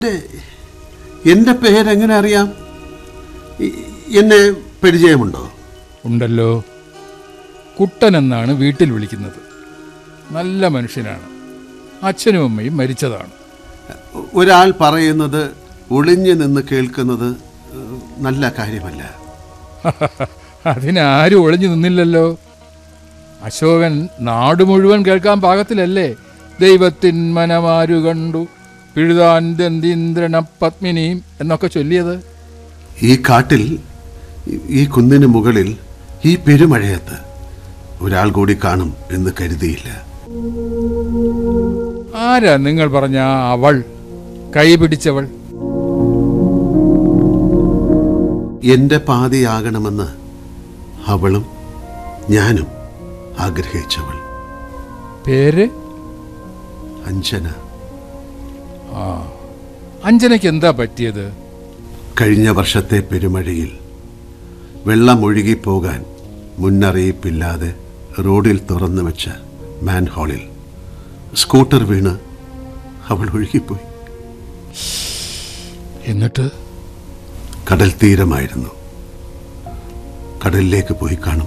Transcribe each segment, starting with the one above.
എൻ്റെ പേരെങ്ങനെ അറിയാം ഇ- എന്നെ പരിചയമുണ്ടോ ഉണ്ടല്ലോ കുട്ടൻ എന്നാണ് വീട്ടിൽ വിളിക്കുന്നത് നല്ല മനുഷ്യനാണ് അച്ഛനും അമ്മയും മരിച്ചതാണ് ഒരാൾ പറയുന്നത് ഒളിഞ്ഞു നിന്ന് കേൾക്കുന്നത് ഏഹ്, നല്ല കാര്യമല്ല അതിനാരും ഒളിഞ്ഞു നിന്നില്ലല്ലോ അശോകൻ നാട് മുഴുവൻ കേൾക്കാൻ പാകത്തിലല്ലേ ദൈവത്തിൻ മനമാരു കണ്ടു പിഴുതാന്തീന്ദ്രന പത്മിനിയും എന്നൊക്കെ ചൊല്ലിയത് ഈ കാട്ടിൽ ഈ- ഈ കുന്നിന് മുകളിൽ ഈ പെരുമഴയത്ത് ഒരാൾ കൂടി കാണും എന്ന് കരുതിയില്ല ആരാ നിങ്ങൾ പറഞ്ഞ ആ അവൾ കൈ പിടിച്ചവൾ എൻ്റെ പാതിയാകണമെന്ന് അവളും ഞാനും ആഗ്രഹിച്ചവൾ പേര് അഞ്ജന അഞ്ജനയ്ക്ക് എന്താ പറ്റിയത് കഴിഞ്ഞ വർഷത്തെ പെരുമഴയിൽ വെള്ളം ഒഴുകിപ്പോകാൻ മുന്നറിയിപ്പില്ലാതെ റോഡിൽ തുറന്നു വെച്ച മാൻഹോളിൽ സ്കൂട്ടർ വീണ് അവൾ ഒഴുകിപ്പോയി എന്നിട്ട് കടൽ തീരമായിരുന്നു കടലിലേക്ക് പോയി കാണും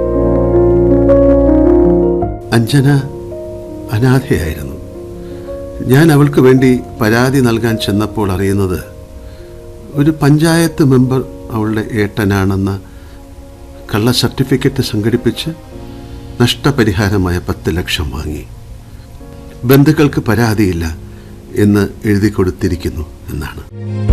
അഞ്ജന അനാഥയായിരുന്നു ഞാൻ അവൾക്ക് വേണ്ടി പരാതി നൽകാൻ ചെന്നപ്പോൾ അറിയുന്നത് ഒരു പഞ്ചായത്ത് മെമ്പർ അവളുടെ ഏട്ടനാണെന്ന കള്ള സർട്ടിഫിക്കറ്റ് സംഘടിപ്പിച്ച് നഷ്ടപരിഹാരമായ പത്ത് ലക്ഷം വാങ്ങി ബന്ധുക്കൾക്ക് പരാതിയില്ല എന്ന് എഴുതി കൊടുത്തിരിക്കുന്നു എന്നാണ്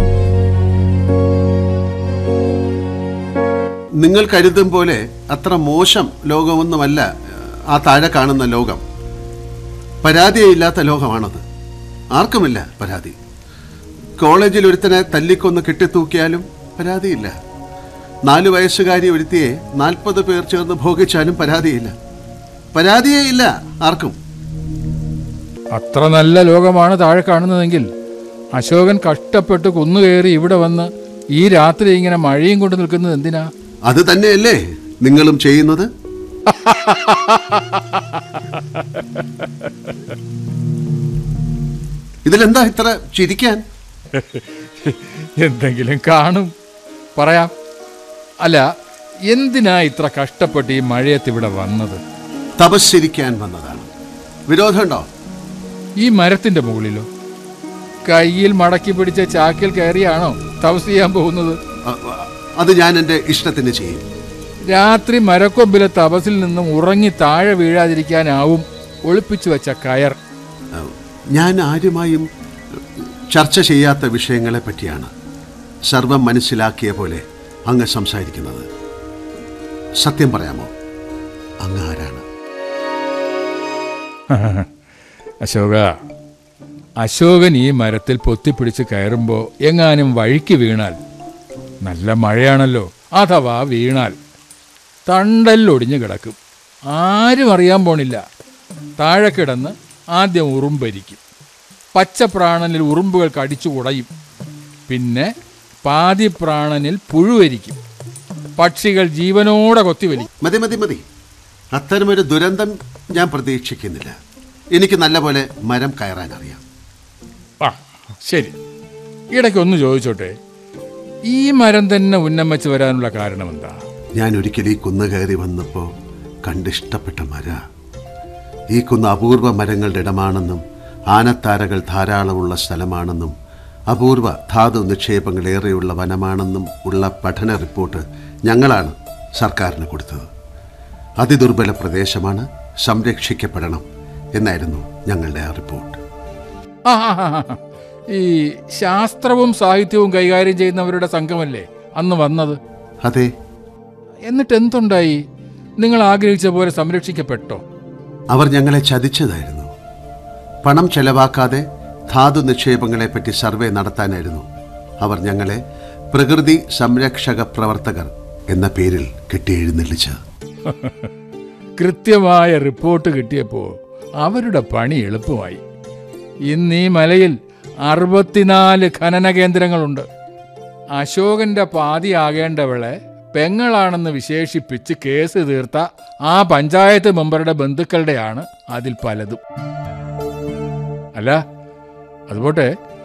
നിങ്ങൾ കരുതും പോലെ അത്ര മോശം ലോകമൊന്നുമല്ല ആ താഴെ കാണുന്ന ലോകം പരാതിയില്ലാത്ത ലോകമാണത് ആർക്കുമില്ല പരാതി കോളേജിൽ ഒരുത്തനെ തല്ലിക്കൊന്ന് കെട്ടിത്തൂക്കിയാലും പരാതിയില്ല നാലു വയസ്സുകാരി ഒരുത്തിയെ നാൽപ്പത് പേർ ചേർന്ന് ഭോഗിച്ചാലും പരാതിയില്ല പരാതിയേ ഇല്ല ആർക്കും അത്ര നല്ല ലോകമാണ് താഴെ കാണുന്നതെങ്കിൽ അശോകൻ കഷ്ടപ്പെട്ട് കുന്നുകയറി ഇവിടെ വന്ന് ഈ രാത്രി ഇങ്ങനെ മഴയും കൊണ്ട് നിൽക്കുന്നത് എന്തിനാ അത് തന്നെയല്ലേ നിങ്ങളും ചെയ്യുന്നത് ഇതിലെന്താ ഇത്ര ചിരിക്കാൻ എന്തെങ്കിലും കാണും പറയാം അല്ല എന്തിനാ ഇത്ര കഷ്ടപ്പെട്ട് ഈ മഴയത്ത് ഇവിടെ വന്നത് തപസ്സിരിക്കാൻ വന്നതാണ് വിരോധമുണ്ടോ ഈ മരത്തിന്റെ മുകളിലോ കയ്യിൽ മടക്കി പിടിച്ച ചാക്കിൽ കയറിയാണോ തപസ് ചെയ്യാൻ പോകുന്നത് അ- അ- അത് ഞാൻ എൻ്റെ ഇഷ്ടത്തിന് ചെയ്യും രാത്രി മരക്കൊമ്പിലെ തപസിൽ നിന്നും ഉറങ്ങി താഴെ വീഴാതിരിക്കാനാവും ഒളിപ്പിച്ചു വെച്ച കയർ അഹ് ഞാൻ ആരുമായും ചർച്ച ചെയ്യാത്ത വിഷയങ്ങളെ പറ്റിയാണ് സർവം മനസ്സിലാക്കിയ പോലെ അങ്ങ് സംസാരിക്കുന്നത് സത്യം പറയാമോ അങ്ങ് ആരാണ് അശോക അശോകൻ ഈ മരത്തിൽ പൊത്തിപ്പിടിച്ച് കയറുമ്പോൾ എങ്ങാനും വഴിക്ക് വീണാൽ നല്ല മഴയാണല്ലോ അഥവാ വീണാൽ തണ്ടല്ലൊടിഞ്ഞു കിടക്കും ആരും അറിയാൻ പോണില്ല താഴെ കിടന്ന് ആദ്യം ഉറുമ്പരിക്കും പച്ചപ്രാണനിൽ ഉറുമ്പുകൾ കടിച്ചു കുടയും പിന്നെ പാതിപ്രാണനിൽ പുഴുവരിക്കും പക്ഷികൾ ജീവനോടെ കൊത്തിവലിക്കും മതി മതി മതി അത്തരമൊരു ദുരന്തം ഞാൻ പ്രതീക്ഷിക്കുന്നില്ല എനിക്ക് നല്ലപോലെ മരം കയറാൻ അറിയാം ആ ശരി ഇടയ്ക്കൊന്ന് ചോദിച്ചോട്ടെ ഈ മരം തന്നെ ഉന്നം വെച്ച് വരാനുള്ള കാരണം എന്താ ഞാൻ ഒരിക്കൽ ഈ കുന്ന് കയറി വന്നപ്പോൾ കണ്ടിഷ്ടപ്പെട്ട മര ഈ കുന്ന് അപൂർവ മരങ്ങളുടെ ഇടമാണെന്നും ആനത്താരകൾ ധാരാളമുള്ള സ്ഥലമാണെന്നും അപൂർവ ധാതു നിക്ഷേപങ്ങൾ ഏറെയുള്ള വനമാണെന്നും ഉള്ള പഠന റിപ്പോർട്ട് ഞങ്ങളാണ് സർക്കാരിന് കൊടുത്തത് അതിദുർബല പ്രദേശമാണ് സംരക്ഷിക്കപ്പെടണം എന്നായിരുന്നു ഞങ്ങളുടെ ആ റിപ്പോർട്ട് ആ, ആ, ആ, ആ. ഈ ശാസ്ത്രവും സാഹിത്യവും കൈകാര്യം ചെയ്യുന്നവരുടെ സംഘമല്ലേ അന്ന് വന്നത് അതെ എന്നിട്ട് എന്തുണ്ടായി നിങ്ങൾ ആഗ്രഹിച്ച പോലെ സംരക്ഷിക്കപ്പെട്ടോ അവർ ഞങ്ങളെ ചതിച്ചതായിരുന്നു പണം ചെലവാക്കാതെ ധാതു നിക്ഷേപങ്ങളെപ്പറ്റി സർവേ നടത്താനായിരുന്നു അവർ ഞങ്ങളെ പ്രകൃതി സംരക്ഷക പ്രവർത്തകർ എന്ന പേരിൽ കെട്ടിയെഴുന്നള്ളിച്ചത് കൃത്യമായ റിപ്പോർട്ട് കിട്ടിയപ്പോൾ അവരുടെ പണി എളുപ്പമായി ഇന്ന് ഈ മലയിൽ അറുപത്തിനാല് ഖനന കേന്ദ്രങ്ങളുണ്ട് അശോകന്റെ പാതിയാകേണ്ടവളെ പെങ്ങളാണെന്ന് വിശേഷിപ്പിച്ച് കേസ് തീർത്ത ആ പഞ്ചായത്ത് മെമ്പറുടെ ബന്ധുക്കളുടെയാണ് അതിൽ പലതും അല്ല അതുപോട്ടെ